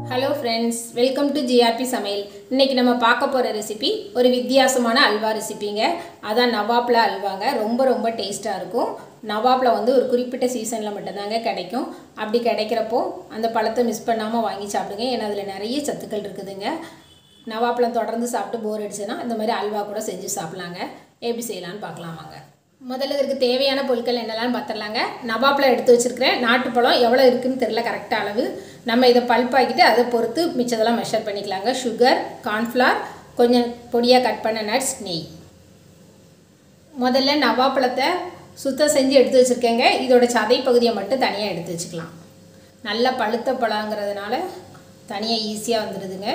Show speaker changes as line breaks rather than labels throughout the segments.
hello friends welcome to GRP சமையல் இன்னைக்கு நம்ம பார்க்க போகிற ரெசிபி ஒரு வித்தியாசமான அல்வா ரெசிபிங்க அதான் நவாப்பில் அல்வாங்க ரொம்ப ரொம்ப டேஸ்ட்டாக இருக்கும் நவாப்பில் வந்து ஒரு குறிப்பிட்ட சீசனில் மட்டும்தாங்க கிடைக்கும் அப்படி கிடைக்கிறப்போ அந்த பழத்தை மிஸ் பண்ணாமல் வாங்கி சாப்பிடுங்க ஏன்னா அதில் நிறைய சத்துக்கள் இருக்குதுங்க நவாப்பழம் தொடர்ந்து சாப்பிட்டு போர் அடிச்சுன்னா இந்த மாதிரி அல்வா கூட செஞ்சு சாப்பிட்லாங்க எப்படி செய்யலான்னு பார்க்கலாம் வாங்க முதல்ல இதற்கு தேவையான பொருட்கள் என்னெல்லாம் பார்த்துடலாங்க நவாப்பில் எடுத்து வச்சுருக்கிறேன் நாட்டுப்பழம் எவ்வளோ இருக்குன்னு தெரில கரெக்டாக அளவு நம்ம இதை பல்பாக்கிட்டு அதை பொறுத்து மிச்சதெல்லாம் மெஷர் பண்ணிக்கலாங்க சுகர் கார்ன்ஃப்ளவர் கொஞ்சம் பொடியாக கட் பண்ண நட்ஸ் நெய் முதல்ல நவாப்பழத்தை சுத்தம் செஞ்சு எடுத்து வச்சுருக்கேங்க இதோட சதை பகுதியை மட்டும் தனியாக எடுத்து வச்சுக்கலாம் நல்லா பழுத்த பழங்கிறதுனால தனியாக ஈஸியாக வந்துடுதுங்க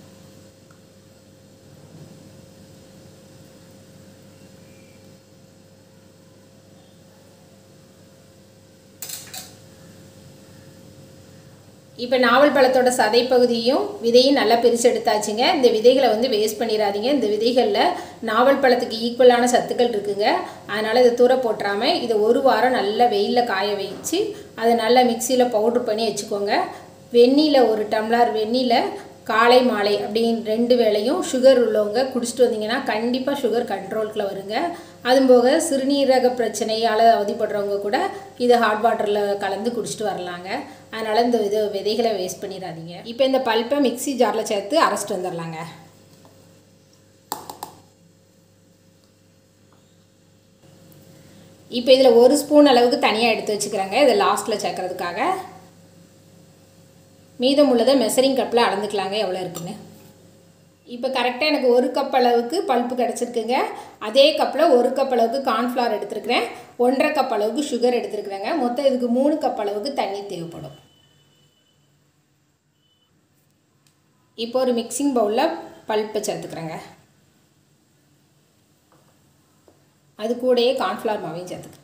இப்போ நாவல் பழத்தோட சதை பகுதியும் விதையும் நல்லா பிரித்து எடுத்தாச்சுங்க இந்த விதைகளை வந்து வேஸ்ட் பண்ணிடாதீங்க இந்த விதைகளில் நாவல் பழத்துக்கு ஈக்குவலான சத்துக்கள் இருக்குங்க அதனால் இதை தூர போட்டுறாமல் இதை ஒரு வாரம் நல்லா வெயிலில் காய வச்சு அதை நல்லா மிக்சியில் பவுட்ரு பண்ணி வச்சுக்கோங்க வெந்நீரில் ஒரு டம்ளர் வெந்நீரில் காலை மாலை அப்படின்னு ரெண்டு வேளையும் சுகர் உள்ளவங்க குடிச்சிட்டு வந்தீங்கன்னா கண்டிப்பாக சுகர் கண்ட்ரோலுக்குள்ள வருங்க அதுவும் போக சிறுநீரக பிரச்சனையால் அவதிப்படுறவங்க கூட இதை ஹாட் வாட்டரில் கலந்து குடிச்சிட்டு வரலாங்க அதனால் இந்த இது விதைகளை வேஸ்ட் பண்ணிடாதீங்க இப்போ இந்த பல்ப்பை மிக்சி ஜாரில் சேர்த்து அரைச்சிட்டு வந்துடலாங்க இப்போ இதில் ஒரு ஸ்பூன் அளவுக்கு தனியாக எடுத்து வச்சுக்கிறேங்க இதை லாஸ்ட்டில் சேர்க்குறதுக்காக மீதம் உள்ளதை மெசரிங் கப்பில் அளந்துக்கலாங்க எவ்வளோ இருக்குன்னு இப்போ கரெக்டாக எனக்கு ஒரு கப் அளவுக்கு பல்ப்பு கிடச்சிருக்குங்க அதே கப்பில் ஒரு கப் அளவுக்கு கார்ன்ஃப்ளவர் எடுத்துருக்கிறேன் ஒன்றரை கப் அளவுக்கு சுகர் எடுத்துருக்குறேங்க மொத்தம் இதுக்கு மூணு கப் அளவுக்கு தண்ணி தேவைப்படும் இப்போ ஒரு மிக்சிங் பவுலில் பல்ப்பை சேர்த்துக்கிறேங்க அது கூடயே கார்ன்ஃப்ளவர் மாவையும் சேர்த்துக்கிறேன்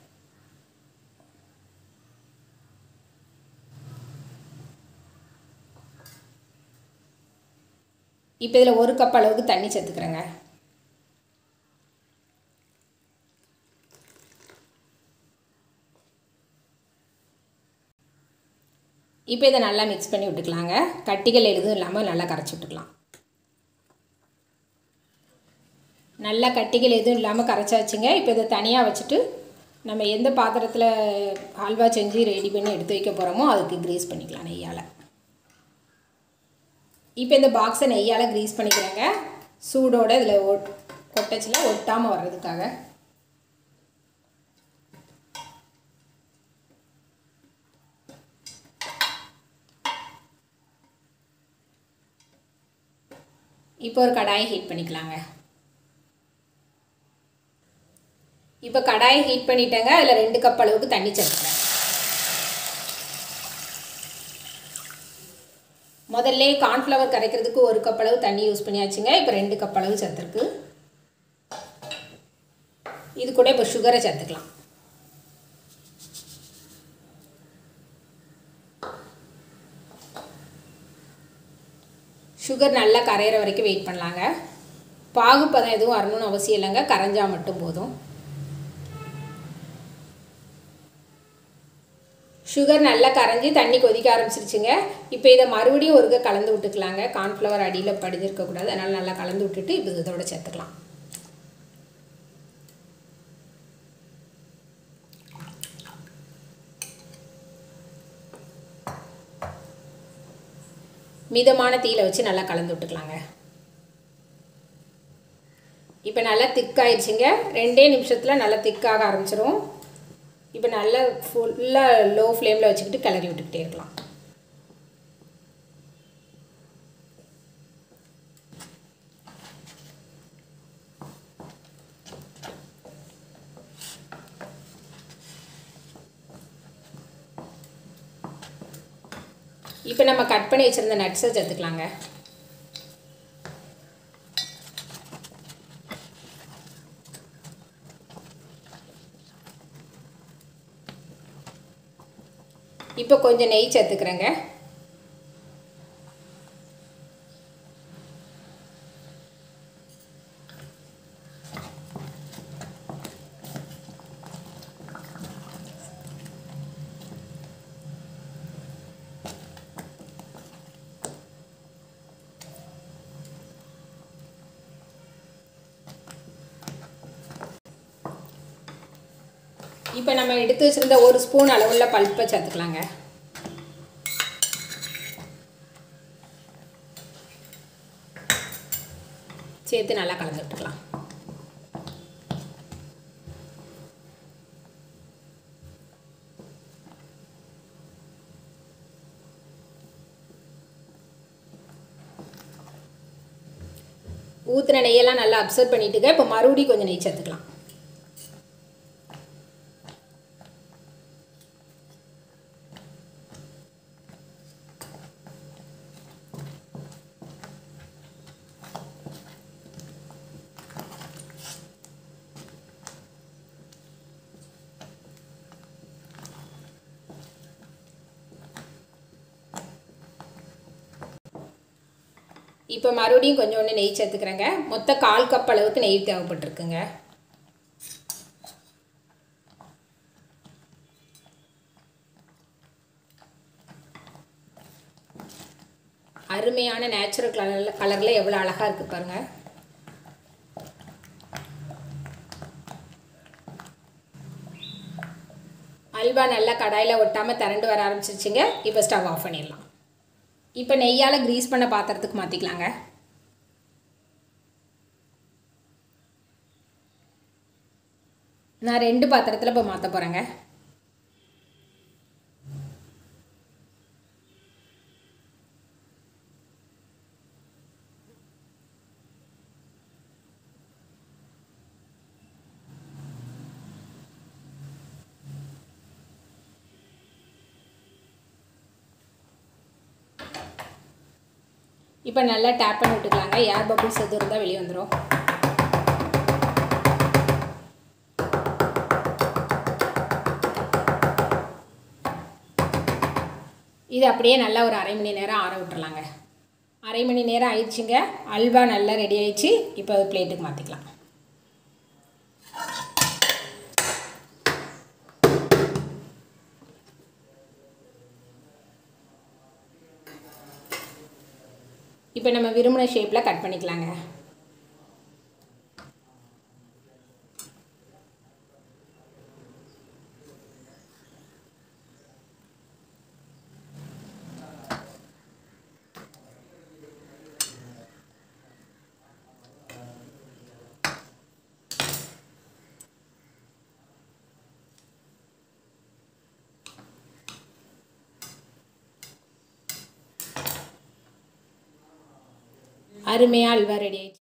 இப்போ இதில் ஒரு கப் அளவுக்கு தண்ணி சேர்த்துக்கிறேங்க இப்போ இதை நல்லா மிக்ஸ் பண்ணி விட்டுக்கலாங்க கட்டிகள் எதுவும் இல்லாமல் நல்லா கரைச்சி விட்டுக்கலாம் நல்லா கட்டிகள் எதுவும் இல்லாமல் கரைச்சாச்சுங்க இப்போ இதை தனியாக வச்சுட்டு நம்ம எந்த பாத்திரத்தில் ஹல்வா செஞ்சு ரெடி பண்ணி எடுத்து வைக்க போகிறோமோ அதுக்கு க்ரீஸ் பண்ணிக்கலாம் நெய்யால் இப்போ இந்த பாக்ஸை நெய்யால் க்ரீஸ் பண்ணிக்கிறேங்க சூடோடு இதில் ஒட் கொட்டச்சில் ஒட்டாமல் வர்றதுக்காக இப்போ ஒரு கடாயை ஹீட் பண்ணிக்கலாங்க இப்போ கடாயை ஹீட் பண்ணிட்டேங்க அதில் ரெண்டு கப் அளவுக்கு தண்ணி சேர்த்துக்கிறேன் முதல்ல கார்ன்ஃப்ளவர் கரைக்கிறதுக்கு ஒரு கப் அளவு தண்ணி யூஸ் பண்ணியாச்சுங்க இப்போ ரெண்டு கப் அளவு சேர்த்துருக்கு இது கூட இப்போ சுகரை சேர்த்துக்கலாம் சுகர் நல்லா கரையிற வரைக்கும் வெயிட் பண்ணலாங்க பாகுப்பதம் எதுவும் வரணும்னு அவசியம் இல்லைங்க கரைஞ்சால் மட்டும் போதும் சுகர் நல்லா கரைஞ்சி தண்ணி கொதிக்க ஆரம்பிச்சிருச்சுங்க இப்போ இதை மறுபடியும் ஒருக்க கலந்து விட்டுக்கலாங்க கார்ன்ஃப்ளவர் அடியில் படிஞ்சிருக்கக்கூடாது அதனால் நல்லா கலந்து விட்டுட்டு இப்போ இதோட சேர்த்துக்கலாம் மிதமான தீயில வச்சு நல்லா கலந்து விட்டுக்கலாங்க இப்போ நல்லா திக்காயிடுச்சுங்க ரெண்டே நிமிஷத்தில் நல்லா திக்காக ஆரம்பிச்சிரும் இப்போ நல்லா ஃபுல்லாக லோ ஃப்ளேமில் வச்சுக்கிட்டு கிளறி விட்டுக்கிட்டே இருக்கலாம் இப்போ நம்ம கட் பண்ணி வச்சுருந்த நட்ஸை சேர்த்துக்கலாங்க இப்போ கொஞ்சம் நெய் சேர்த்துக்கிறேங்க இப்போ நம்ம எடுத்து வச்சுருந்த ஒரு ஸ்பூன் அளவுள்ள பல்ப்பை சேர்த்துக்கலாங்க சேர்த்து நல்லா கலந்து விட்டுக்கலாம் ஊற்றின நெய்யெல்லாம் நல்லா அப்சர்வ் பண்ணிட்டுங்க இப்போ மறுபடியும் கொஞ்சம் நெய் சேர்த்துக்கலாம் இப்போ மறுபடியும் கொஞ்சோண்டு நெய் சேர்த்துக்கிறேங்க மொத்த கால் கப் அளவுக்கு நெய் தேவைப்பட்டிருக்குங்க அருமையான நேச்சுரல் கலரில் கலரில் எவ்வளோ அழகாக இருக்குது பாருங்கள் அல்வா நல்லா கடாயில் ஒட்டாமல் திரண்டு வர ஆரம்பிச்சிருச்சுங்க இப்போ ஸ்டவ் ஆஃப் பண்ணிடலாம் இப்போ நெய்யால் க்ரீஸ் பண்ண பாத்திரத்துக்கு மாற்றிக்கலாங்க நான் ரெண்டு பாத்திரத்தில் இப்போ மாற்ற போகிறேங்க இப்போ நல்லா டேப் பண்ணி விட்டுக்கலாங்க ஏர் பபிள்ஸ் எதுவும் இருந்தால் வெளியே வந்துடும் இது அப்படியே நல்லா ஒரு அரை மணி நேரம் ஆற விட்டுறலாங்க அரை மணி நேரம் ஆயிடுச்சுங்க அல்வா நல்லா ரெடி ஆயிடுச்சு இப்போ பிளேட்டுக்கு மாற்றிக்கலாம் இப்போ நம்ம விரும்பின ஷேப்பில் கட் பண்ணிக்கலாங்க அருமையாக அல்வா ரெடி ஆயிடுச்சு